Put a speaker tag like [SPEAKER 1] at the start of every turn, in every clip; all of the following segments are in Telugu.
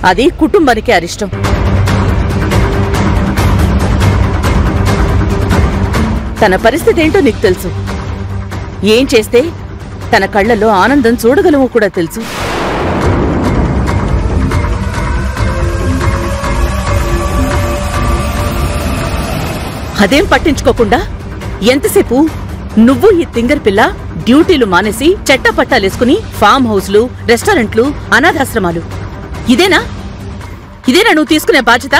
[SPEAKER 1] అది కుటుంబానికి అరిష్టం తన పరిస్థితి ఏంటో నీకు తెలుసు ఏం చేస్తే తన కళ్ళల్లో ఆనందం చూడగలమో కూడా తెలుసు అదేం పట్టించుకోకుండా ఎంతసేపు నువ్వు ఈ తింగర్ పిల్ల డ్యూటీలు మానేసి చెట్టపట్టాలేసుకుని ఫామ్ హౌస్లు రెస్టారెంట్లు అనాథాశ్రమాలు ఇదేనా ఇదేనా నువ్వు తీసుకునే బాధ్యత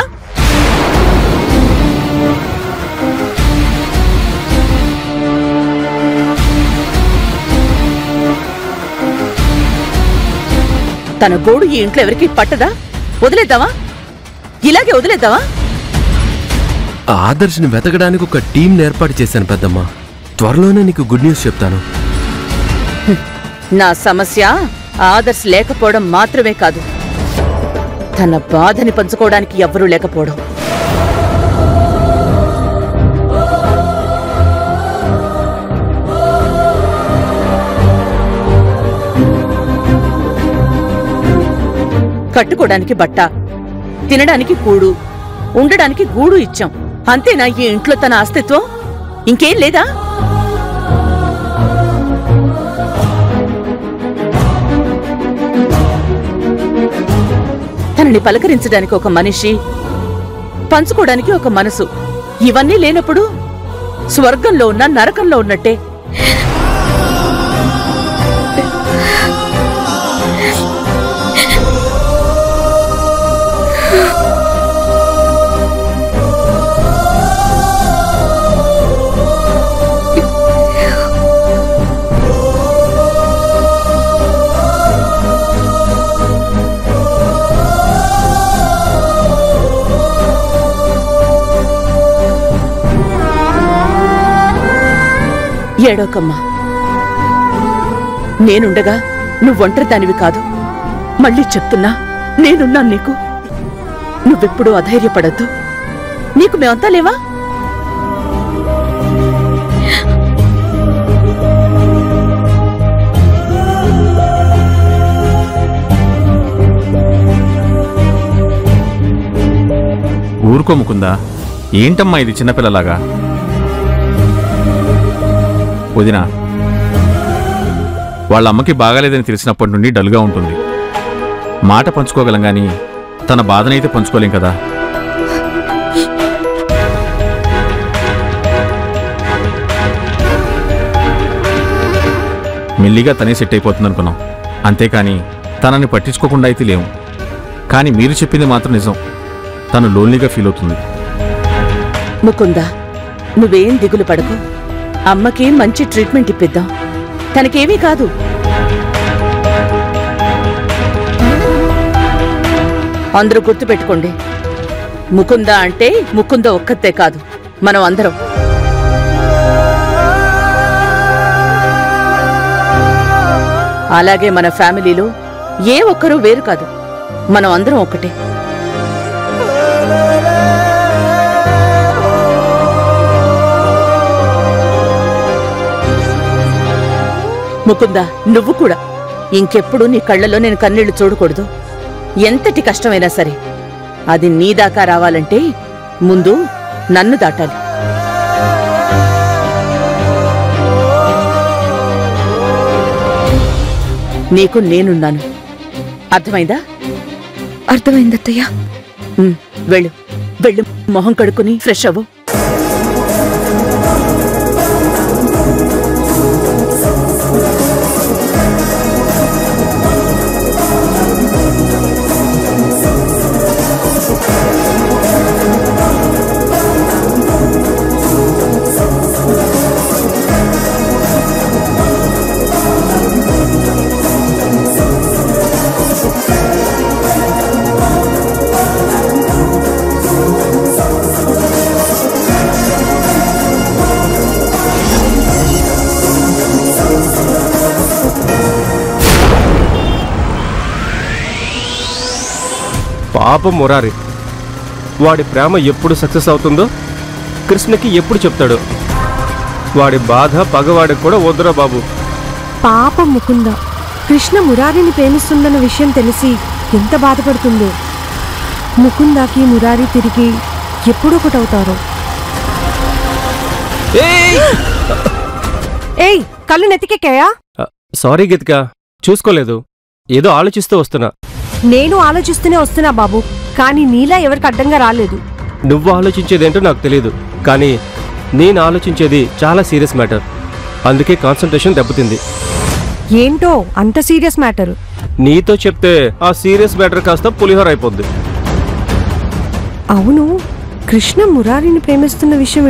[SPEAKER 1] తన గోడు ఈ ఇంట్లో ఎవరికి పట్టదా వదిలేద్దావా ఇలాగే వదిలేద్దావా
[SPEAKER 2] ఆదర్శని వెతకడానికి ఒక టీం ఏర్పాటు చేశాను పెద్దమ్మ త్వరలోనే నీకు గుడ్ న్యూస్ చెప్తాను
[SPEAKER 1] నా సమస్య ఆదర్శ్ లేకపోవడం మాత్రమే కాదు తన బాధని పంచుకోవడానికి ఎవ్వరూ లేకపోవడం కట్టుకోవడానికి బట్ట తినడానికి కూడు ఉండడానికి గూడు ఇచ్చాం అంతేనా ఈ ఇంట్లో తన అస్తిత్వం ఇంకేం లేదా తనని పలకరించడానికి ఒక మనిషి పంచుకోవడానికి ఒక మనసు ఇవన్నీ లేనప్పుడు స్వర్గంలో ఉన్న నరకంలో ఉన్నట్టే ఏడోకమ్మా నేనుండగా నువ్వు ఒంటరి దానివి కాదు మళ్ళీ చెప్తున్నా నేనున్నాను నీకు నువ్వెప్పుడూ అధైర్యపడద్దు నీకు మేమంతా లేవా
[SPEAKER 3] ఊరుకోముకుందా ఏంటమ్మా ఇది చిన్నపిల్లలాగా వదినా వాళ్ళ అమ్మకి బాగాలేదని తెలిసినప్పటి నుండి డల్గా ఉంటుంది మాట పంచుకోగలం గాని తన బాధనైతే పంచుకోలేం కదా మెల్లిగా తనే సెట్ అయిపోతుంది అనుకున్నాం అంతేకాని తనని పట్టించుకోకుండా అయితే లేవు కానీ మీరు చెప్పింది మాత్రం నిజం తను లోన్లీగా ఫీల్ అవుతుంది
[SPEAKER 1] ముకుందా నువ్వేం దిగులు పడకు అమ్మకి మంచి ట్రీట్మెంట్ ఇప్పిద్దాం తనకేమీ కాదు అందరూ గుర్తుపెట్టుకోండి ముకుంద అంటే ముకుంద ఒక్కతే కాదు మనం అందరం అలాగే మన ఫ్యామిలీలో ఏ ఒక్కరూ వేరు కాదు మనం అందరం ఒక్కటే ముకుందా నువ్వు కూడా ఇంకెప్పుడు నీ కళ్ళలో నేను కన్నీళ్లు చూడకూడదు ఎంతటి కష్టమైనా సరే అది నీ దాకా రావాలంటే ముందు నన్ను దాటాలి నీకు నేనున్నాను అర్థమైందా
[SPEAKER 4] అర్థమైందత్తయ్య
[SPEAKER 1] ఉమ్, వెళ్ళు వెళ్ళు మొహం కడుక్కుని ఫ్రెష్ అవ్వు
[SPEAKER 5] పాపం మురారి వాడి ప్రేమ ఎప్పుడు సక్సెస్ అవుతుందో కృష్ణకి ఎప్పుడు చెప్తాడు వాడి బాధ పగవాడికి కూడా వద్దురా బాబు
[SPEAKER 4] పాపం ముకుంద కృష్ణ మురారిని ప్రేమిస్తుందన్న విషయం తెలిసి ఎంత బాధపడుతుందో
[SPEAKER 6] ముకుందాకి మురారి తిరిగి ఎప్పుడు ఒకటవుతారో ఏయ్ కళ్ళు నెత్తికెక్కాయా
[SPEAKER 5] సారీ గీతిక చూసుకోలేదు ఏదో ఆలోచిస్తూ వస్తున్నా
[SPEAKER 6] నేను ఆలోచిస్తూనే వస్తున్నా బాబు కానీ నీలా ఎవరికి అడ్డంగా రాలేదు
[SPEAKER 5] నువ్వు ఆలోచించేదేంటో నాకు తెలియదు కానీ నేను ఆలోచించేది చాలా సీరియస్ మ్యాటర్ అందుకే కాన్సన్ట్రేషన్ దెబ్బతింది
[SPEAKER 6] ఏంటో అంత సీరియస్ మ్యాటర్
[SPEAKER 5] నీతో చెప్తే ఆ సీరియస్ మ్యాటర్ కాస్త పులిహోర అయిపోద్ది
[SPEAKER 6] అవును కృష్ణ మురారిని ప్రేమిస్తున్న విషయం